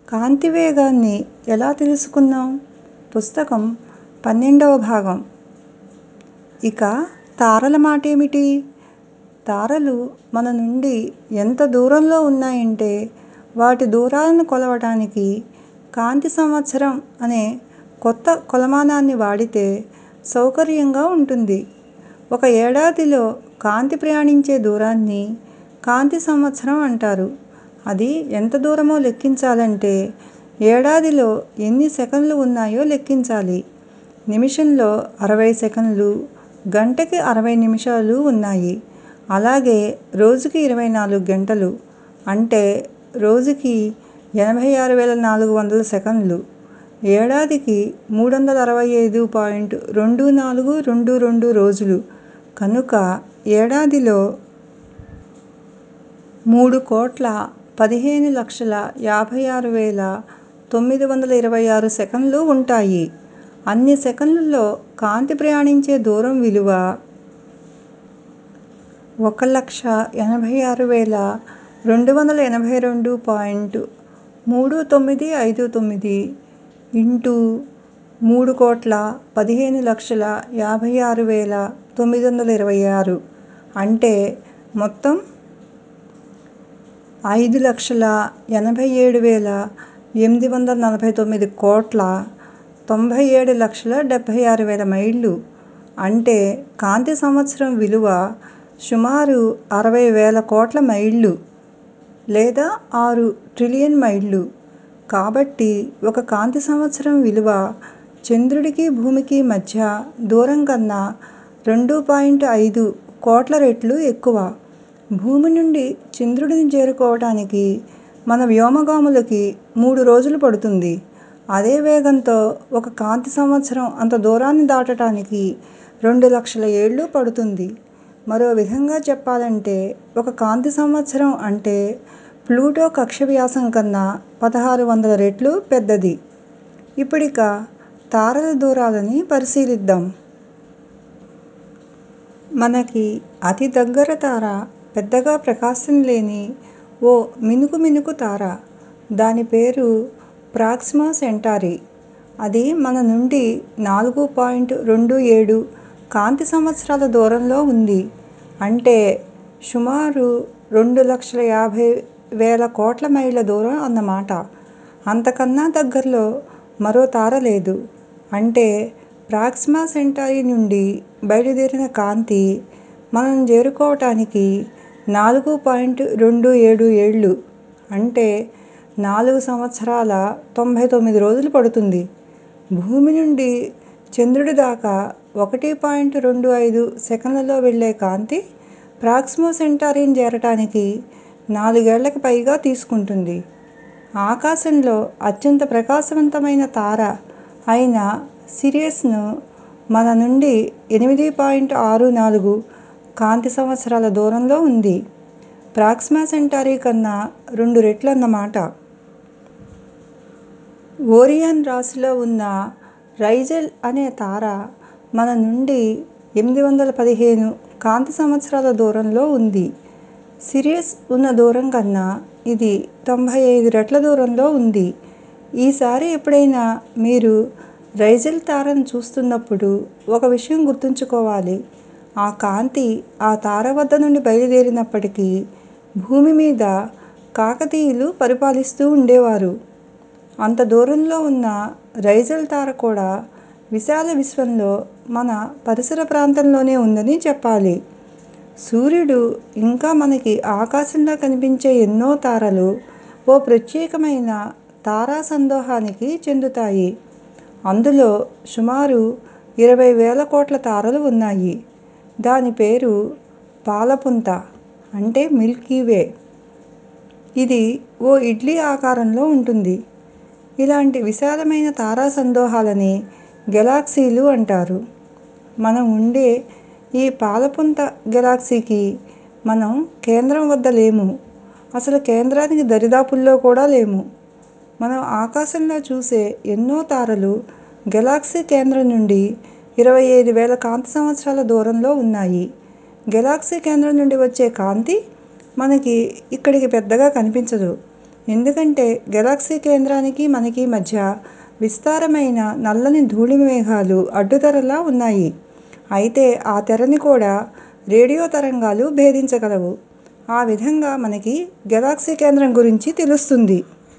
కాంతి వేగాన్ని ఎలా తెలుసుకున్నాం పుస్తకం పన్నెండవ భాగం ఇక తారల మాటేమిటి తారలు మన నుండి ఎంత దూరంలో ఉన్నాయంటే వాటి దూరాలను కొలవటానికి కాంతి సంవత్సరం అనే కొత్త కొలమానాన్ని వాడితే సౌకర్యంగా ఉంటుంది ఒక ఏడాదిలో కాంతి ప్రయాణించే దూరాన్ని కాంతి సంవత్సరం అంటారు అది ఎంత దూరమో లెక్కించాలంటే ఏడాదిలో ఎన్ని సెకన్లు ఉన్నాయో లెక్కించాలి నిమిషంలో అరవై సెకన్లు గంటకి అరవై నిమిషాలు ఉన్నాయి అలాగే రోజుకి ఇరవై నాలుగు గంటలు అంటే రోజుకి ఎనభై ఆరు వేల నాలుగు వందల సెకన్లు ఏడాదికి మూడు వందల అరవై ఐదు పాయింట్ రెండు నాలుగు రెండు రెండు రోజులు కనుక ఏడాదిలో మూడు కోట్ల పదిహేను లక్షల యాభై ఆరు వేల తొమ్మిది వందల ఇరవై ఆరు సెకన్లు ఉంటాయి అన్ని సెకన్లలో కాంతి ప్రయాణించే దూరం విలువ ఒక లక్ష ఎనభై ఆరు వేల రెండు వందల ఎనభై రెండు పాయింట్ మూడు తొమ్మిది ఐదు తొమ్మిది ఇంటూ మూడు కోట్ల పదిహేను లక్షల యాభై ఆరు వేల తొమ్మిది వందల ఇరవై ఆరు అంటే మొత్తం ఐదు లక్షల ఎనభై ఏడు వేల ఎనిమిది వందల నలభై తొమ్మిది కోట్ల తొంభై ఏడు లక్షల డెబ్బై ఆరు వేల మైళ్ళు అంటే కాంతి సంవత్సరం విలువ సుమారు అరవై వేల కోట్ల మైళ్ళు లేదా ఆరు ట్రిలియన్ మైళ్ళు కాబట్టి ఒక కాంతి సంవత్సరం విలువ చంద్రుడికి భూమికి మధ్య దూరం కన్నా రెండు పాయింట్ ఐదు కోట్ల రెట్లు ఎక్కువ భూమి నుండి చంద్రుడిని చేరుకోవటానికి మన వ్యోమగాములకి మూడు రోజులు పడుతుంది అదే వేగంతో ఒక కాంతి సంవత్సరం అంత దూరాన్ని దాటటానికి రెండు లక్షల ఏళ్ళు పడుతుంది మరో విధంగా చెప్పాలంటే ఒక కాంతి సంవత్సరం అంటే ప్లూటో కక్ష్య వ్యాసం కన్నా పదహారు వందల రెట్లు పెద్దది ఇప్పుడిక తారల దూరాలని పరిశీలిద్దాం మనకి అతి దగ్గర తార పెద్దగా ప్రకాశం లేని ఓ మినుకు మినుకు తార దాని పేరు ప్రాక్సిమా సెంటారి అది మన నుండి నాలుగు పాయింట్ రెండు ఏడు కాంతి సంవత్సరాల దూరంలో ఉంది అంటే సుమారు రెండు లక్షల యాభై వేల కోట్ల మైళ్ళ దూరం అన్నమాట అంతకన్నా దగ్గరలో మరో తార లేదు అంటే ప్రాక్సిమా సెంటారి నుండి బయలుదేరిన కాంతి మనం చేరుకోవటానికి నాలుగు పాయింట్ రెండు ఏడు ఏళ్ళు అంటే నాలుగు సంవత్సరాల తొంభై తొమ్మిది రోజులు పడుతుంది భూమి నుండి చంద్రుడి దాకా ఒకటి పాయింట్ రెండు ఐదు సెకన్లలో వెళ్ళే కాంతి ప్రాక్సిమా సెంటారీని చేరటానికి నాలుగేళ్లకి పైగా తీసుకుంటుంది ఆకాశంలో అత్యంత ప్రకాశవంతమైన తార అయిన సిరియస్ను మన నుండి ఎనిమిది పాయింట్ ఆరు నాలుగు కాంతి సంవత్సరాల దూరంలో ఉంది ప్రాక్సిమా సెంటారీ కన్నా రెండు రెట్లు అన్నమాట ఓరియాన్ రాశిలో ఉన్న రైజెల్ అనే తార మన నుండి ఎనిమిది వందల పదిహేను కాంతి సంవత్సరాల దూరంలో ఉంది సిరియస్ ఉన్న దూరం కన్నా ఇది తొంభై ఐదు రెట్ల దూరంలో ఉంది ఈసారి ఎప్పుడైనా మీరు రైజెల్ తారను చూస్తున్నప్పుడు ఒక విషయం గుర్తుంచుకోవాలి ఆ కాంతి ఆ తార వద్ద నుండి బయలుదేరినప్పటికీ భూమి మీద కాకతీయులు పరిపాలిస్తూ ఉండేవారు అంత దూరంలో ఉన్న రైజెల్ తార కూడా విశాల విశ్వంలో మన పరిసర ప్రాంతంలోనే ఉందని చెప్పాలి సూర్యుడు ఇంకా మనకి ఆకాశంలో కనిపించే ఎన్నో తారలు ఓ ప్రత్యేకమైన తారా సందోహానికి చెందుతాయి అందులో సుమారు ఇరవై వేల కోట్ల తారలు ఉన్నాయి దాని పేరు పాలపుంత అంటే మిల్కీ వే ఇది ఓ ఇడ్లీ ఆకారంలో ఉంటుంది ఇలాంటి విశాలమైన తారా సందోహాలని గెలాక్సీలు అంటారు మనం ఉండే ఈ పాలపుంత గెలాక్సీకి మనం కేంద్రం వద్ద లేము అసలు కేంద్రానికి దరిదాపుల్లో కూడా లేము మనం ఆకాశంలో చూసే ఎన్నో తారలు గెలాక్సీ కేంద్రం నుండి ఇరవై ఐదు వేల కాంతి సంవత్సరాల దూరంలో ఉన్నాయి గెలాక్సీ కేంద్రం నుండి వచ్చే కాంతి మనకి ఇక్కడికి పెద్దగా కనిపించదు ఎందుకంటే గెలాక్సీ కేంద్రానికి మనకి మధ్య విస్తారమైన నల్లని ధూళి మేఘాలు అడ్డుతెరలా ఉన్నాయి అయితే ఆ తెరని కూడా రేడియో తరంగాలు భేదించగలవు ఆ విధంగా మనకి గెలాక్సీ కేంద్రం గురించి తెలుస్తుంది